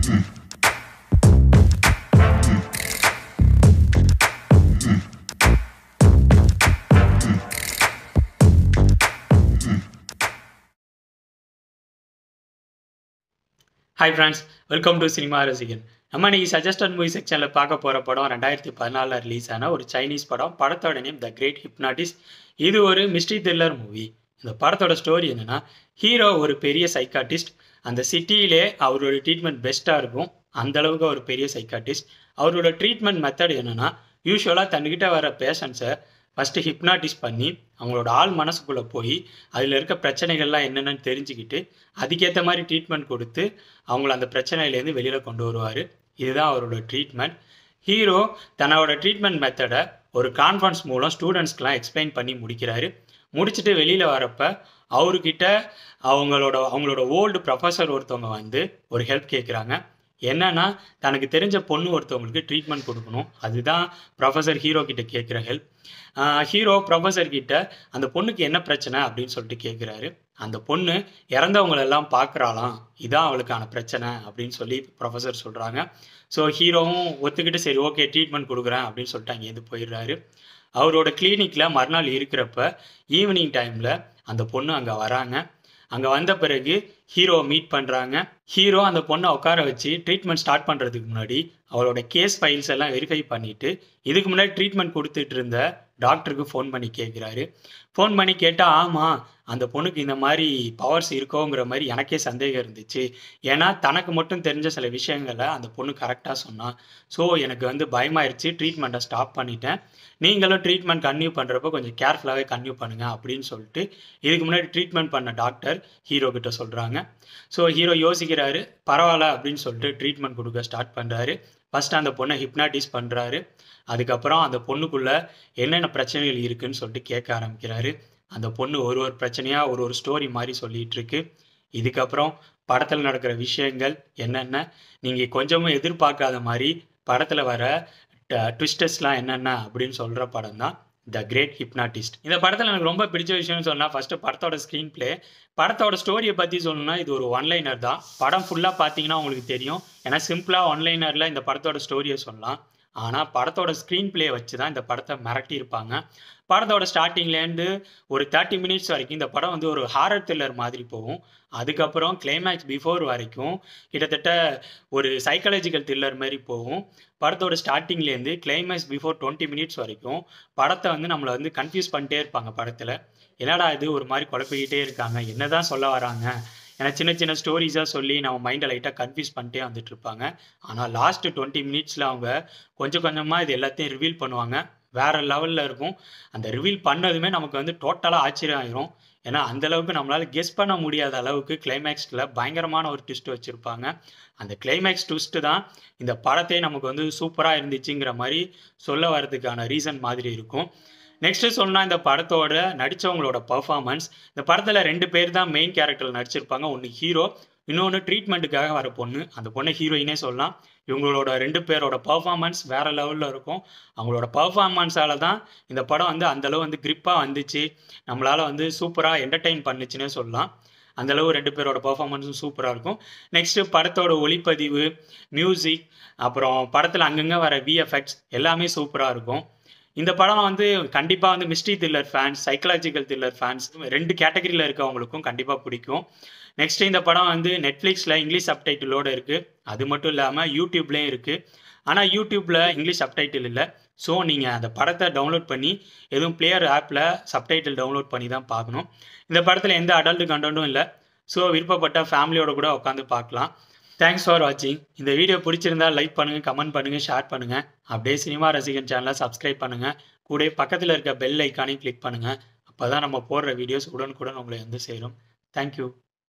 hi friends welcome to cinema ரசிகன் நம்ம இன்னைக்கு சஜஸ்டட் மூவி செக்ஷனில் பார்க்க போகிற படம் ரெண்டாயிரத்தி பதினாலில் ரிலீஸ் ஆன ஒரு சைனீஸ் படம் படத்தோட நேம் த கிரேட் ஹிப்னாட்டிஸ் இது ஒரு மிஸ்ட்ரி த்ரில்லர் மூவி இந்த படத்தோட ஸ்டோரி என்னென்னா ஹீரோ ஒரு பெரிய சைக்காட்டிஸ்ட் அந்த சிட்டியிலே அவரோட ட்ரீட்மெண்ட் பெஸ்ட்டாக இருக்கும் அந்த அளவுக்கு ஒரு பெரிய சைக்காட்டிஸ்ட் அவரோட ட்ரீட்மெண்ட் மெத்தட் என்னென்னா யூஸ்வலாக தன்கிட்ட வர பேஷண்ட்ஸை ஃபஸ்ட்டு ஹிப்னாட்டிஸ் பண்ணி அவங்களோட ஆள் மனசுக்குள்ளே போய் அதில் இருக்க பிரச்சனைகள்லாம் என்னென்னு தெரிஞ்சுக்கிட்டு அதுக்கேற்ற மாதிரி ட்ரீட்மெண்ட் கொடுத்து அவங்கள அந்த பிரச்சனையிலேருந்து வெளியில் கொண்டு வருவார் இதுதான் அவரோட ட்ரீட்மெண்ட் ஹீரோ தன்னோட ட்ரீட்மெண்ட் மெத்தடை ஒரு கான்ஃபரன்ஸ் மூலம் ஸ்டூடெண்ட்ஸ்க்கெலாம் எக்ஸ்பிளைன் பண்ணி முடிக்கிறாரு முடிச்சுட்டு வெளியில் வரப்ப அவர்கிட்ட அவங்களோட அவங்களோட ஓல்டு ப்ரொஃபஸர் ஒருத்தவங்க வந்து ஒரு ஹெல்ப் கேட்குறாங்க என்னன்னா தனக்கு தெரிஞ்ச பொண்ணு ஒருத்தவங்களுக்கு ட்ரீட்மெண்ட் கொடுக்கணும் அதுதான் ப்ரொஃபஸர் ஹீரோ கிட்ட கேட்குற ஹெல்ப் ஹீரோ ப்ரொஃபஸர் கிட்ட அந்த பொண்ணுக்கு என்ன பிரச்சனை அப்படின்னு சொல்லிட்டு கேட்குறாரு அந்த பொண்ணு இறந்தவங்களெல்லாம் பார்க்குறாளாம் இதான் அவளுக்கான பிரச்சனை அப்படின்னு சொல்லி ப்ரொஃபஸர் சொல்கிறாங்க ஸோ ஹீரோவும் ஒத்துக்கிட்டு சரி ஓகே ட்ரீட்மெண்ட் கொடுக்குறேன் அப்படின்னு சொல்லிட்டு அங்கேருந்து போயிடுறாரு அவரோட கிளினிக்கில் மறுநாள் இருக்கிறப்ப ஈவினிங் டைமில் அந்த பொண்ணு அங்கே வராங்க அங்கே வந்த பிறகு ஹீரோ மீட் பண்ணுறாங்க ஹீரோ அந்த பொண்ணை உட்கார வச்சு ட்ரீட்மெண்ட் ஸ்டார்ட் பண்ணுறதுக்கு முன்னாடி அவளோட கேஸ் ஃபைல்ஸ் எல்லாம் வெரிஃபை பண்ணிவிட்டு இதுக்கு முன்னாடி ட்ரீட்மெண்ட் கொடுத்துட்டு இருந்த டாக்டருக்கு ஃபோன் பண்ணி கேட்குறாரு ஃபோன் பண்ணி கேட்டால் ஆமாம் அந்த பொண்ணுக்கு இந்த மாதிரி பவர்ஸ் இருக்கோங்கிற மாதிரி எனக்கே சந்தேகம் இருந்துச்சு ஏன்னா தனக்கு மட்டும் தெரிஞ்ச சில விஷயங்களை அந்த பொண்ணு கரெக்டாக சொன்னான் ஸோ எனக்கு வந்து பயமாயிருச்சு ட்ரீட்மெண்ட்டை ஸ்டாப் பண்ணிட்டேன் நீங்களும் ட்ரீட்மெண்ட் கன்டினியூ பண்ணுறப்போ கொஞ்சம் கேர்ஃபுல்லாகவே கன்டினியூ பண்ணுங்கள் அப்படின்னு சொல்லிட்டு இதுக்கு முன்னாடி ட்ரீட்மெண்ட் பண்ண டாக்டர் ஹீரோ கிட்ட சொல்கிறாங்க ஸோ ஹீரோ யோசிக்கிறாரு பரவாயில்ல அப்படின்னு சொல்லிட்டு ட்ரீட்மெண்ட் கொடுக்க ஸ்டார்ட் பண்ணுறாரு ஃபஸ்ட்டு அந்த பொண்ணை ஹிப்னாட்டிஸ் பண்ணுறாரு அதுக்கப்புறம் அந்த பொண்ணுக்குள்ளே என்னென்ன பிரச்சனைகள் இருக்குன்னு சொல்லிட்டு கேட்க ஆரம்பிக்கிறாரு அந்த பொண்ணு ஒரு ஒரு பிரச்சனையாக ஒரு ஒரு ஸ்டோரி மாதிரி சொல்லிகிட்டு இருக்கு இதுக்கப்புறம் படத்தில் நடக்கிற விஷயங்கள் என்னென்ன நீங்கள் கொஞ்சமும் எதிர்பார்க்காத மாதிரி படத்தில் வர ட்விஸ்டர்ஸ்லாம் என்னென்ன அப்படின்னு சொல்கிற படம் தான் த கிரேட் ஹிப்னாட்டிஸ்ட் இந்த படத்தில் எனக்கு ரொம்ப பிடிச்ச விஷயம்னு சொன்னால் ஃபஸ்ட்டு படத்தோட ஸ்க்ரீன் பிளே படத்தோட ஸ்டோரியை பற்றி சொல்லணும்னா இது ஒரு ஒன்லைனர் தான் படம் ஃபுல்லாக பார்த்தீங்கன்னா உங்களுக்கு தெரியும் ஏன்னா சிம்பிளாக ஒன்லைனரில் இந்த படத்தோட ஸ்டோரியை சொல்லலாம் ஆனால் படத்தோட ஸ்க்ரீன் பிளே வச்சு தான் இந்த படத்தை மிரட்டியிருப்பாங்க படத்தோட ஸ்டார்டிங்லேருந்து ஒரு தேர்ட்டி மினிட்ஸ் வரைக்கும் இந்த படம் வந்து ஒரு ஹாரர் த்ரில்லர் மாதிரி போகும் அதுக்கப்புறம் கிளைமேக்ஸ் பிஃபோர் வரைக்கும் கிட்டத்தட்ட ஒரு சைக்காலஜிக்கல் த்ரில்லர் மாதிரி போகும் படத்தோட ஸ்டார்டிங்லேருந்து கிளைமேக்ஸ் பிஃபோர் டுவெண்ட்டி மினிட்ஸ் வரைக்கும் படத்தை வந்து நம்மளை வந்து கன்ஃபியூஸ் பண்ணிட்டே இருப்பாங்க படத்தில் என்னடா இது ஒரு மாதிரி குழப்பிக்கிட்டே இருக்காங்க என்ன தான் சொல்ல வராங்க ஏன்னா சின்ன சின்ன ஸ்டோரிஸாக சொல்லி நம்ம மைண்டை லைட்டாக கன்ஃபியூஸ் பண்ணிட்டே வந்துட்டு இருப்பாங்க ஆனால் லாஸ்ட் டுவெண்ட்டி மினிட்ஸில் அவங்க கொஞ்சம் கொஞ்சமாக இது எல்லாத்தையும் ரிவீல் பண்ணுவாங்க வேற லெவலில் இருக்கும் அந்த ரிவீல் பண்ணதுமே நமக்கு வந்து டோட்டலாக ஆச்சரியம் ஆயிரும் ஏன்னா அந்த அளவுக்கு நம்மளால கெஸ் பண்ண முடியாத அளவுக்கு கிளைமேக்ஸில் பயங்கரமான ஒரு ட்விஸ்ட் வச்சுருப்பாங்க அந்த கிளைமேக்ஸ் ட்விஸ்ட்டு தான் இந்த படத்தை நமக்கு வந்து சூப்பராக இருந்துச்சுங்கிற மாதிரி சொல்ல வரதுக்கான ரீசன் மாதிரி இருக்கும் நெக்ஸ்ட்டு சொன்னால் இந்த படத்தோட நடித்தவங்களோட பர்ஃபார்மன்ஸ் இந்த படத்தில் ரெண்டு பேர் தான் மெயின் கேரக்டரில் நடிச்சிருப்பாங்க ஒன்று ஹீரோ இன்னொன்று ட்ரீட்மெண்ட்டுக்காக வர பொண்ணு அந்த பொண்ணை ஹீரோயினே சொல்லலாம் இவங்களோட ரெண்டு பேரோட பர்ஃபார்மன்ஸ் வேற லெவலில் இருக்கும் அவங்களோட பர்ஃபார்மன்ஸால தான் இந்த படம் வந்து அந்தளவு வந்து கிரிப்பாக வந்துச்சு நம்மளால் வந்து சூப்பராக என்டர்டெயின் பண்ணுச்சுன்னே சொல்லலாம் அந்தளவு ரெண்டு பேரோட பர்ஃபார்மன்ஸும் சூப்பராக இருக்கும் நெக்ஸ்ட்டு படத்தோட ஒளிப்பதிவு மியூசிக் அப்புறம் படத்தில் அங்கங்கே வர விஎஃப்எக்ஸ் எல்லாமே சூப்பராக இருக்கும் இந்த படம் வந்து கண்டிப்பாக வந்து mystery thriller fans psychological thriller fans ரெண்டு கேட்டகரியில் இருக்கவங்களுக்கும் கண்டிப்பாக பிடிக்கும் நெக்ஸ்ட் இந்த படம் வந்து நெட்ஃப்ளிக்ஸில் இங்கிலீஷ் சப்டைட்டிலோடு இருக்குது அது மட்டும் இல்லாமல் யூடியூப்லேயும் இருக்குது ஆனால் யூடியூப்பில் இங்கிலீஷ் சப்டைட்டில் இல்லை ஸோ நீங்கள் அந்த படத்தை டவுன்லோட் பண்ணி எதுவும் பிளேயர் ஆப்பில் சப்டைட்டில் டவுன்லோட் பண்ணி தான் பார்க்கணும் இந்த படத்தில் எந்த அடல்ட் கண்டென்ட்டும் இல்லை ஸோ விருப்பப்பட்ட ஃபேமிலியோட கூட உட்காந்து பார்க்கலாம் தேங்க்ஸ் ஃபார் வாட்சிங் இந்த வீடியோ பிடிச்சிருந்தா லைக் பண்ணுங்கள் கமெண்ட் பண்ணுங்கள் ஷேர் பண்ணுங்கள் அப்படியே சினிமா ரசிகன் சேனலை சப்ஸ்கிரைப் பண்ணுங்கள் கூட பக்கத்தில் இருக்க பெல் ஐக்கானையும் கிளிக் பண்ணுங்கள் அப்போ தான் நம்ம போடுற வீடியோஸ் உடனுக்குடன் உங்களை வந்து சேரும் தேங்க்யூ